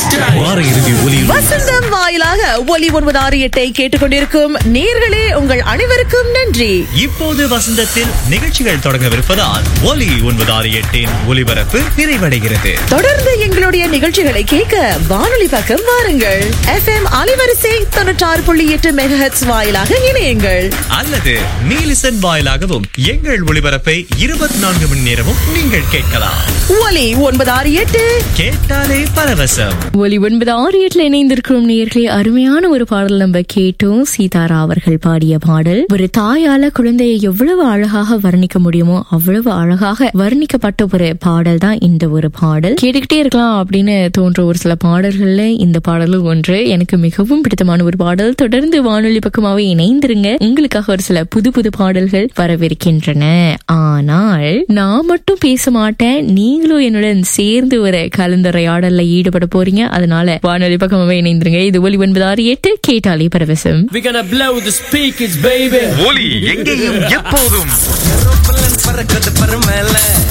வார இறுதி ஒலி வசந்தம் வாயிலாக ஒலி ஒன்பது ஆறு எட்டை கேட்டுக்கொண்டிருக்கும் நேர்களே உங்கள் அனைவருக்கும் நன்றி இப்போது வசந்தத்தில் நிகழ்ச்சிகள் தொடங்கவிருப்பதால் ஒலி ஒன்பது ஆறு எட்டின் ஒலிபரப்பு நிறைவடைகிறது தொடர்ந்து எங்களுடைய நிகழ்ச்சிகளை கேட்க வானொலி பக்கம் வாருங்கள் எஃப்எம் அலைவரிசை தொண்ணூற்றாறு புள்ளி எட்டு மெகஹெட்ஸ் வாயிலாக இணையுங்கள் அல்லது நீலிசன் வாயிலாகவும் எங்கள் ஒளிபரப்பை இருபத்தி நான்கு மணி நேரமும் நீங்கள் கேட்கலாம் ஒலி ஒன்பது ஆறு எட்டு கேட்டாலே பரவசம் ஒலி ஒன்பது ஆறு எட்டுல இணைந்திருக்கிறோம் நேர்களே அருமையான ஒரு பாடல் நம்ம கேட்டோம் சீதாரா அவர்கள் பாடிய பாடல் ஒரு தாயால குழந்தையை எவ்வளவு அழகாக வர்ணிக்க முடியுமோ அவ்வளவு அழகாக வர்ணிக்கப்பட்ட ஒரு பாடல் தான் இந்த ஒரு பாடல் கேட்டுக்கிட்டே இருக்கலாம் அப்படின்னு தோன்ற ஒரு சில பாடல்கள்ல இந்த பாடலும் ஒன்று எனக்கு மிகவும் பிடித்தமான ஒரு பாடல் தொடர்ந்து வானொலி பக்கமாவே இணைந்திருங்க உங்களுக்காக ஒரு சில புது புது பாடல்கள் வரவிருக்கின்றன ஆனால் நான் மட்டும் பேச மாட்டேன் நீங்களும் என்னுடன் சேர்ந்து ஒரு கலந்துரையாடல்ல ஈடுபட போறீங்க அதனால வானொலி பக்கமாவே இணைந்திருங்க இது ஒலி ஒன்பது ஆறு எட்டு கேட்டாலே பரவசம் We're gonna blow the speakers, baby. ஒலி எங்கேயும் எப்போதும் பறக்குது பரமேல